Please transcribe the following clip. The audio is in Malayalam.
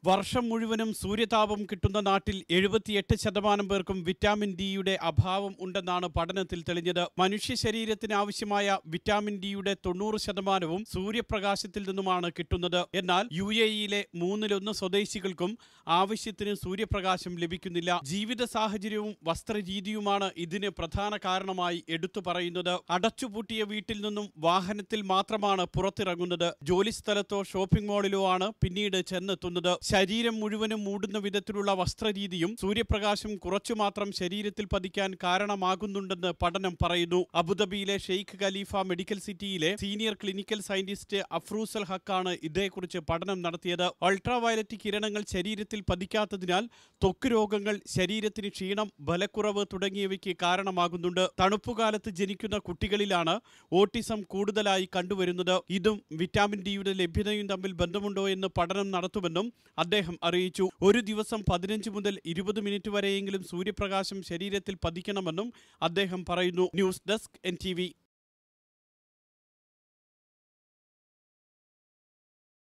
വർഷം മുഴുവനും സൂര്യതാപം കിട്ടുന്ന നാട്ടിൽ എഴുപത്തിയെട്ട് ശതമാനം പേർക്കും വിറ്റാമിൻ ഡിയുടെ അഭാവം ഉണ്ടെന്നാണ് പഠനത്തിൽ തെളിഞ്ഞത് മനുഷ്യ ശരീരത്തിന് ആവശ്യമായ വിറ്റാമിൻ ഡിയുടെ തൊണ്ണൂറ് ശതമാനവും സൂര്യപ്രകാശത്തിൽ നിന്നുമാണ് കിട്ടുന്നത് എന്നാൽ യു എ ഇയിലെ മൂന്നിലൊന്ന് സ്വദേശികൾക്കും ആവശ്യത്തിന് സൂര്യപ്രകാശം ലഭിക്കുന്നില്ല ജീവിത സാഹചര്യവും വസ്ത്രരീതിയുമാണ് ഇതിന് പ്രധാന കാരണമായി എടുത്തു പറയുന്നത് അടച്ചുപൂട്ടിയ വീട്ടിൽ നിന്നും വാഹനത്തിൽ മാത്രമാണ് പുറത്തിറങ്ങുന്നത് ജോലിസ്ഥലത്തോ ഷോപ്പിംഗ് മാളിലോ ആണ് പിന്നീട് ചെന്നെത്തുന്നത് ശരീരം മുഴുവനും മൂടുന്ന വിധത്തിലുള്ള വസ്ത്രരീതിയും സൂര്യപ്രകാശം കുറച്ചു മാത്രം ശരീരത്തിൽ പതിക്കാൻ കാരണമാകുന്നുണ്ടെന്ന് പഠനം പറയുന്നു അബുദാബിയിലെ ഷെയ്ഖ് ഖലീഫ മെഡിക്കൽ സിറ്റിയിലെ സീനിയർ ക്ലിനിക്കൽ സയന്റിസ്റ്റ് അഫ്രൂസൽ ഹക്കാണ് ഇതേക്കുറിച്ച് പഠനം നടത്തിയത് അൾട്രാവയലറ്റ് കിരണങ്ങൾ ശരീരത്തിൽ പതിക്കാത്തതിനാൽ ത്വക്ക് രോഗങ്ങൾ ശരീരത്തിന് ക്ഷീണം ബലക്കുറവ് തുടങ്ങിയവയ്ക്ക് കാരണമാകുന്നുണ്ട് തണുപ്പുകാലത്ത് ജനിക്കുന്ന കുട്ടികളിലാണ് ഓട്ടിസം കൂടുതലായി കണ്ടുവരുന്നത് ഇതും വിറ്റാമിൻ ഡിയുടെ ലഭ്യതയും തമ്മിൽ ബന്ധമുണ്ടോ എന്ന് പഠനം നടത്തുമെന്നും അദ്ദേഹം അറിയിച്ചു ഒരു ദിവസം പതിനഞ്ച് മുതൽ ഇരുപത് മിനിറ്റ് വരെയെങ്കിലും സൂര്യപ്രകാശം ശരീരത്തിൽ പതിക്കണമെന്നും അദ്ദേഹം പറയുന്നു ന്യൂസ് ഡെസ്ക് എൻ